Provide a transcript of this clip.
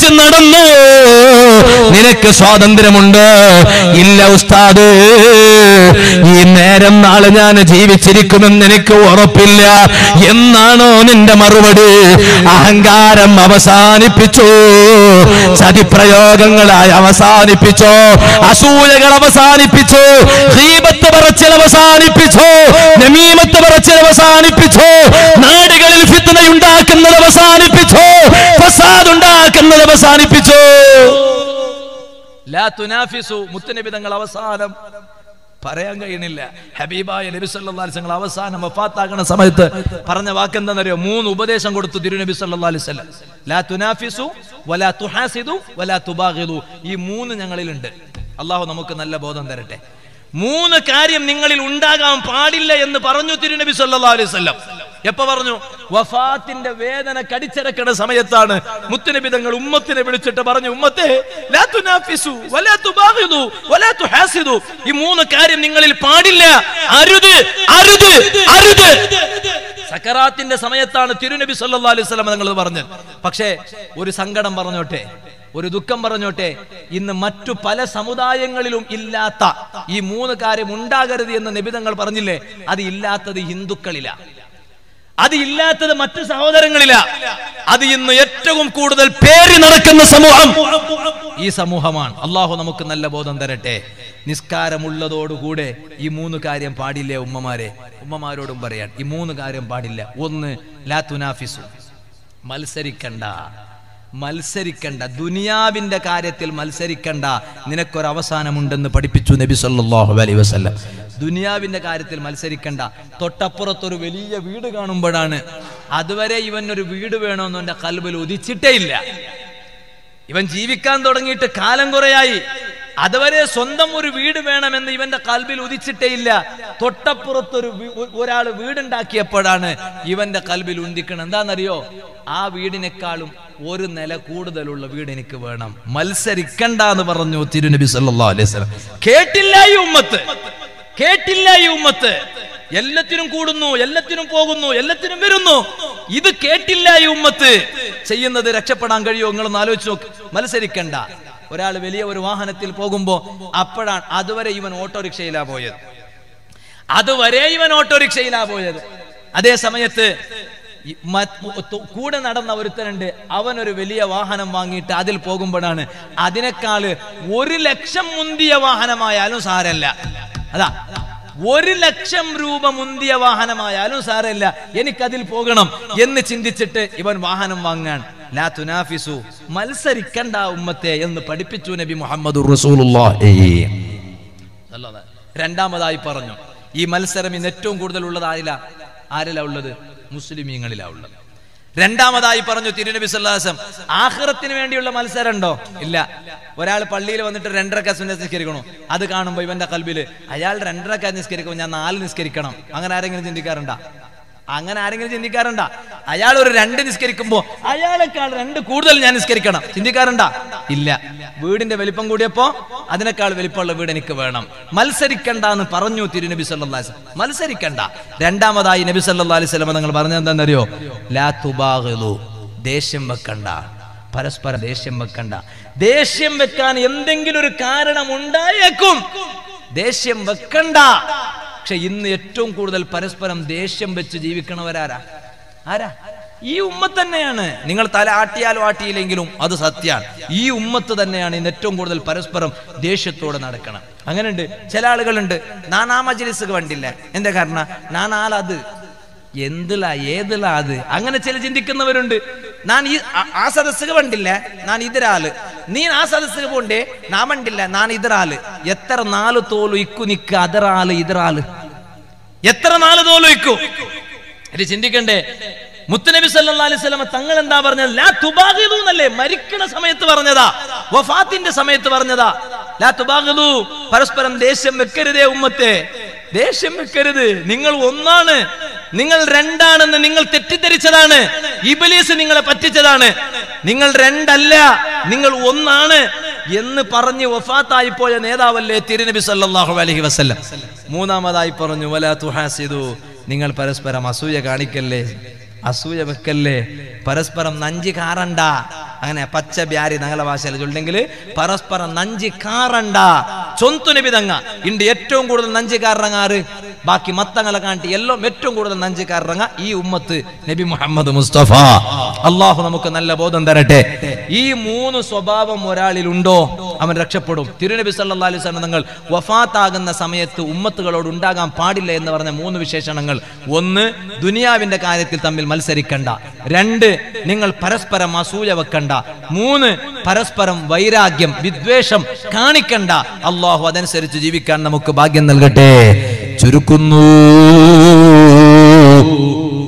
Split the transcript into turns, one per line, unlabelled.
വെച്ച് നടന്നു നിനക്ക് സ്വാതന്ത്ര്യമുണ്ട് ഇല്ല ഉസ്താദ് ഈ നേരം നാളെ ഞാൻ ജീവിച്ചിരിക്കുമെന്ന് എനിക്ക് ഉറപ്പില്ല എന്നാണോ നിന്റെ മറുപടി അഹങ്കാരം അവസാനിപ്പിച്ചു ചതിപ്രയോഗങ്ങളായി അവസാനിപ്പിച്ചു അസൂയകൾ അവസാനിപ്പിച്ചു ഹീബത്ത് പറച്ചിൽ അവസാനിപ്പിച്ചു നമീമത്ത് പറച്ചിൽ അവസാനിപ്പിച്ചു നാടുകളിൽ ഫിത്തനയുണ്ടാക്കുന്നത് അവസാനിപ്പിച്ചു ഫസാദ് ഉണ്ടാക്കുന്നത് അവസാനിപ്പിച്ചു ലാ തുനാഫിസു മുത്തനബി തങ്ങൾ അവസാനം പറയാൻ കഴിയണില്ല ഹബീബായ നബി സല്ലല്ലാഹു അലൈഹി വസല്ലം അവസാനം വഫാത്താകുന്ന സമയത്ത് പറഞ്ഞ വാക്കെന്താണെന്നറിയോ മൂന്ന് ഉപദേശം കൊടുത്തു തിരുനബി സല്ലല്ലാഹു അലൈഹി വസല്ലം ലാ തുനാഫിസു വലാ തുഹാസിദു വലാ തുബാഗിദു ഈ മൂന്ന് ഞങ്ങളിലുണ്ട് അള്ളാഹു നമുക്ക് നല്ല ബോധം തരട്ടെ മൂന്ന് കാര്യം നിങ്ങളിൽ ഉണ്ടാകാൻ പാടില്ല എന്ന് പറഞ്ഞു തിരുനബി സല്ലല്ലാഹു അലൈഹി വസല്ലം എപ്പോ പറഞ്ഞു വഫാത്തിന്റെ വേദന കടിച്ചടക്കുന്ന സമയത്താണ് മുത്തുനബി തങ്ങൾ ഉമ്മത്തിനെ വിളിച്ചിട്ട് പറഞ്ഞു ഉമ്മത്തെ ലാ തുനാഫിസു വലാ തുബാഗിദു വലാ തുഹാസിദു ഈ മൂന്ന് കാര്യം നിങ്ങളിൽ പാടില്ല അരുത് അരുത് അരുത് സക്കറാത്തിന്റെ സമയത്താണ് തിരുനബി സല്ലല്ലാഹു അലൈഹി വസല്ലം തങ്ങൾ പറഞ്ഞത് പക്ഷേ ഒരു സങ്കടം പറഞ്ഞോട്ടെ ഒരു ദുഃഖം പറഞ്ഞോട്ടെ ഇന്ന് മറ്റു പല സമുദായങ്ങളിലും ഇല്ലാത്ത ഈ മൂന്ന് കാര്യം ഉണ്ടാകരുത് എന്ന് നിബിതങ്ങൾ പറഞ്ഞില്ലേ അത് ഇല്ലാത്തത് ഹിന്ദുക്കളില അത് ഇല്ലാത്തത് മറ്റു സഹോദരങ്ങളില അത് ഇന്ന് ഏറ്റവും കൂടുതൽ പേരി നടക്കുന്ന സമൂഹം ഈ സമൂഹമാണ് അള്ളാഹു നമുക്ക് നല്ല ബോധം തരട്ടെ നിസ്കാരമുള്ളതോടുകൂടെ ഈ മൂന്ന് കാര്യം പാടില്ലേ ഉമ്മമാരെ ഉമ്മമാരോടും പറയാൻ ഈ മൂന്ന് കാര്യം പാടില്ല ഒന്ന് ലാ തുനാഫിസു മത്സരിക്കണ്ട മത്സരിക്കണ്ട ദുനിയാവിന്റെ കാര്യത്തിൽ മത്സരിക്കണ്ട നിനക്കൊരവസാനമുണ്ടെന്ന് പഠിപ്പിച്ചു നബി സല്ലല്ലാഹു അലൈഹി വസല്ലം ദുനിയാവിന്റെ കാര്യത്തിൽ മത്സരിക്കണ്ട തൊട്ടപ്പുറത്തൊരു വലിയ വീട് കാണുമ്പോഴാണ് അതുവരെ ഇവനൊരു വീട് വേണമെന്ന് എന്റെ കൽബിൽ ഉദിച്ചിട്ടേ ഇല്ല ഇവൻ ജീവിക്കാൻ തുടങ്ങിയിട്ട് കാലം കുറയായി അതുവരെ സ്വന്തം ഒരു വീട് വേണമെന്ന് ഇവന്റെ കൽബിൽ ഉദിച്ചിട്ടേ ഇല്ല തൊട്ടപ്പുറത്തൊരു ഒരാൾ വീടുണ്ടാക്കിയപ്പോഴാണ് ഇവന്റെ കൽബിൽ ഉന്തിക്കണം എന്താണെന്നറിയോ ആ വീടിനേക്കാളും ഒരു നില കൂടുതലുള്ള വീട് എനിക്ക് വേണം മത്സരിക്കണ്ട എന്ന് പറഞ്ഞു തിരുനബി സല്ലല്ലാഹു അലൈഹി വസല്ലം കേട്ടില്ല ഈ ഉമ്മത്ത് കേട്ടില്ല ഈ ഉമ്മത്ത് എല്ലാത്തിനും കൂടുന്നു എല്ലാത്തിനും പോകുന്നു എല്ലാത്തിനും വരുന്നു ഇത് കേട്ടില്ല ഈ ഉമ്മത്ത് ചെയ്യുന്നത് രക്ഷപ്പെടാൻ കഴിയുമോ നിങ്ങളൊന്ന് ആലോചിച്ച് നോക്ക് മത്സരിക്കണ്ട ഒരാൾ വലിയ ഒരു വാഹനത്തിൽ പോകുമ്പോ അപ്പോഴാണ് അതുവരെ ഇവൻ ഓട്ടോറിക്ഷയിലാ പോയത് അതുവരെ ഇവൻ ഓട്ടോറിക്ഷയിലാ പോയത് അതേ സമയത്ത് ഈ മ- തു- കൂടെ നടന്ന ഒരുത്തനുണ്ട് അവനൊരു വലിയ വാഹനം വാങ്ങിയിട്ട് അതിൽ പോകുമ്പോഴാണ് അതിനേക്കാള് ഒരു ലക്ഷം മുന്തിയ വാഹനമായാലും സാരല്ല അതാ ഒരു ലക്ഷം രൂപ മുന്തിയ വാഹനമായാലും സാരമില്ല എനിക്കതിൽ പോകണം എന്ന് ചിന്തിച്ചിട്ട് ഇവൻ വാഹനം വാങ്ങാൻ ലാ തുനാഫിസു മത്സരിക്കണ്ട ഉമ്മത്തെ എന്ന് പഠിപ്പിച്ചു നബി മുഹമ്മദ് രണ്ടാമതായി പറഞ്ഞു ഈ മത്സരം ഇന്ന് ഏറ്റവും കൂടുതൽ ഉള്ളത് ആരില ആരിലാ ഉള്ളത് മുസ്ലിമീങ്ങളിലാ ഉള്ളത് രണ്ടാമതായി പറഞ്ഞു തിരുനബി സല്ലാസം ആഹ്റത്തിന് വേണ്ടിയുള്ള മത്സരം ഉണ്ടോ ഇല്ല ഒരാൾ പള്ളിയിൽ വന്നിട്ട് രണ്ടര കസ് നിസ്കരിക്കണോ അത് കാണുമ്പോൾ ഇവന്റെ കൽബില് അയാൾ രണ്ടര കസ് നിസ്കരിക്കുമ്പോൾ ഞാൻ നാല് നിസ്കരിക്കണം അങ്ങനെ ആരെങ്കിലും ചിന്തിക്കാറുണ്ടാ അങ്ങനെ ആരെങ്കിലും ചിന്തിക്കാറുണ്ടാ അയാൾ ഒരു രണ്ട് നിസ്കരിക്കുമ്പോ അയാളെക്കാൾ രണ്ട് കൂടുതൽ ഞാൻ നിസ്കരിക്കണം ചിന്തിക്കാറുണ്ടാ ഇല്ല വീടിന്റെ വലിപ്പം കൂടിയപ്പോ അതിനേക്കാൾ വലിപ്പമുള്ള വീട് എനിക്ക് വേണം മത്സരിക്കണ്ട എന്ന് പറഞ്ഞു തിരുനബി സല്ലല്ലാഹു അലൈഹി വസല്ലം മത്സരിക്കണ്ട രണ്ടാമതായി നബി സല്ലല്ലാഹു അലൈഹി വസല്ലം നിങ്ങൾ പറഞ്ഞത് എന്താണെന്നറിയോ ലാ തുബാഗിലു ദേഷ്യം വെക്കണ്ട പരസ്പരം ദേഷ്യം വെക്കണ്ട ദേഷ്യം വെക്കാൻ എന്തെങ്കിലും ഒരു കാരണം ഉണ്ടായേക്കും ദേഷ്യം വെക്കണ്ട പക്ഷെ ഇന്ന് ഏറ്റവും കൂടുതൽ പരസ്പരം ദേഷ്യം വെച്ച് ജീവിക്കണവരാരാ ആരാ ഈ ഉമ്മത്ത് തന്നെയാണ് നിങ്ങൾ തല ആട്ടിയാലും ആട്ടിയില്ലെങ്കിലും അത് സത്യാണ് ഈ ഉമ്മത്ത് തന്നെയാണ് ഇന്ന് ഏറ്റവും കൂടുതൽ പരസ്പരം ദേഷ്യത്തോടെ നടക്കണം അങ്ങനെയുണ്ട് ചില ആളുകളുണ്ട് നാൻ ആ മജ്ലിസ് കണ്ടില്ല എന്താ കാരണം നാൻ ആളത് എന്തിലാ ഏതിലാ അത് അങ്ങനെ ചില ചിന്തിക്കുന്നവരുണ്ട് ഞാൻ ഈ ആ- ആ സദസ്സുക കണ്ടില്ല ഞാൻ ഇതിരാള് നീ ആ സദസ്സുക പോണ്ടേ നാ കണ്ടില്ല ഞാൻ ഇതിരാള് എത്ര നാല് തോലു ഇക്കു നിക്ക് അതറാള് ഇതിറാള് എത്ര നാല് തോലു ഇക്കു ഇത് ചിന്തിക്കണ്ടേ മുത്തുനബി സല്ലല്ലാഹു അലൈഹി വസല്ലം തങ്ങൾ എന്താ പറഞ്ഞത് ലാ തുബാഗിദു എന്നല്ലേ മരിക്കണ സമയത്ത് പറഞ്ഞതാ വഫാത്തിന്റെ സമയത്ത് പറഞ്ഞതാ ലാ തുബാഗിദു പരസ്പരം ദേഷ്യം വെക്കരുതേ ഉമ്മത്തെ ദേഷ്യം വെക്കരുത് നിങ്ങൾ ഒന്നാണ് നിങ്ങൾ രണ്ടാണെന്ന് നിങ്ങൾ തെറ്റിദ്ധരിച്ചതാണ് ഇബലീസ് നിങ്ങളെ പറ്റിച്ചതാണ് നിങ്ങൾ രണ്ടല്ല നിങ്ങൾ ഒന്നാണ് എന്ന് പറഞ്ഞ് വഫാത്തായി പോയ നേതാവല്ലേ തിരുനബി സല്ലല്ലാഹു അലൈഹി വസല്ലം മൂന്നാമതായി പറഞ്ഞു വലാ തുഹാസിദു നിങ്ങൾ പരസ്പരം അസൂയ കാണിക്കല്ലേ അസൂയ വെക്കല്ലേ പരസ്പരം നഞ്ചി കാറണ്ട
അങ്ങനെ പച്ച ബ്യാരി നഗല ഭാഷയിൽ ചൊല്ലെങ്കിൽ പരസ്പരം നഞ്ചി കാറണ്ട ചൊന്തു നിബിതങ്ങ ഇണ്ട് ഏറ്റവും കൂടുതൽ നഞ്ചി കാരണങ്ങാറ് ബാക്കി മത്തങ്ങളെ കാട്ടി എല്ലാം ഏറ്റവും കൂടുതൽ നഞ്ചി കാരണങ്ങ ഈ ഉമ്മത്ത് നബി മുഹമ്മദ് മുസ്തഫ അള്ളാഹു നമുക്ക് നല്ല ബോധം തരട്ടെ ഈ മൂന്ന് സ്വഭാവം ഒരാളിൽ ഉണ്ടോ അവൻ രക്ഷപ്പെടും തിരുനബി സല്ലാ അലൈഹി സ്വലം നിങ്ങൾ വഫാത്താകുന്ന സമയത്ത് ഉമ്മത്തുകളോട് ഉണ്ടാകാൻ പാടില്ല എന്ന് പറഞ്ഞ മൂന്ന് വിശേഷണങ്ങൾ ഒന്ന് ദുനിയാവിന്റെ കാര്യത്തിൽ തമ്മിൽ മത്സരിക്കണ്ട രണ്ട് നിങ്ങൾ പരസ്പരം അസൂയ വെക്കണ്ട മൂന്ന് പരസ്പരം വൈരാഗ്യം വിദ്വേഷം കാണിക്കണ്ട അള്ളാഹു അതനുസരിച്ച് ജീവിക്കാൻ നമുക്ക് ഭാഗ്യം നൽകട്ടെ ചുരുക്കുന്നു